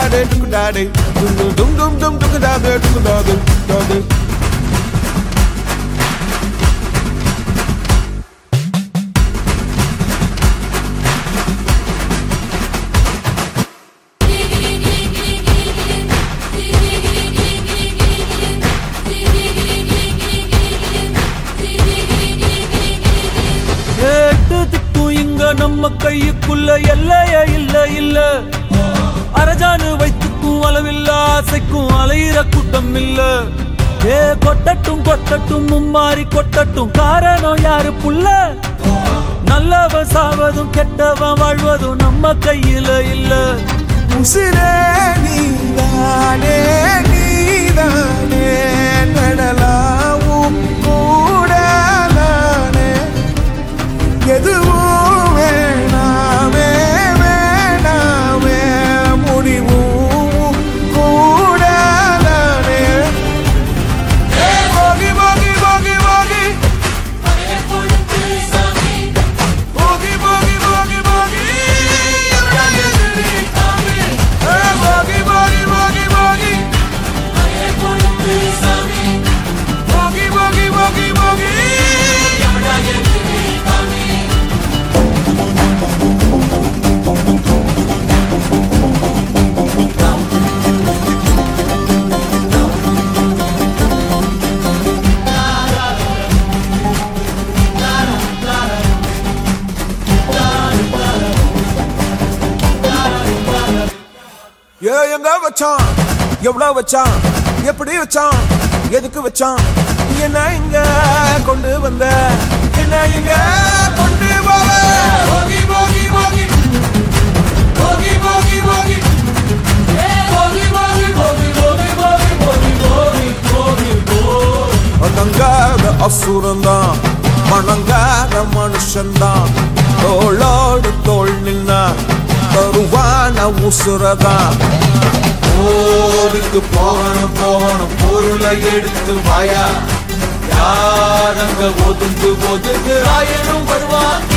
டாடே டுக்கு டாடே டும் டும் டும் டும் டும் டுக்கு டாடே டுக்கு டாடே டாடே எட்டு திக்கும் இங்க நம்ம கையுக்குள்ள எல்லைய இல்ல இல்ல அரஜானு வைத்துக்கும் அளவில்ல ஆசைக்கும் அலையிற கூட்டம் இல்ல ஏ கொட்டட்டும் கொட்டட்டும் மும்மாறி கொட்டட்டும் காரணம் யாரு புள்ள நல்லவன் சாவதும் கெட்டவன் வாழ்வதும் நம்ம கையில இல்ல உசிரே நீதானே நீதானே நடலாவும் கூட நானே எதுவும் வேணாமே வேணாமே முடிவும் கூட நானே ஏ போகி போகி போகி போகி போகி போகி போகி போகி ஏ போகி போகி போகி போகி போகி போகி போகி போகி ஏ எங்க வச்சான் எவ்வளவு வச்சான் எப்படி வச்சான் எதுக்கு வச்சான் என்ன இங்க கொண்டு வந்த என்ன இங்க கொண்டு போவ போகி போகி போகி போகி போகி போகி போகி போகி போகி போகி போகி போகி போகி போகி அடங்காத அசுரந்தான் மணங்காத மனுஷன்தான் தோளோடு தோள் நின்னா தருவான உசுரதான் போருக்கு போகணும் போகணும் பொருளை எடுத்து வாயா யார் அங்க ஒதுங்கு ஒதுங்கு ஆயிரம் வருவான்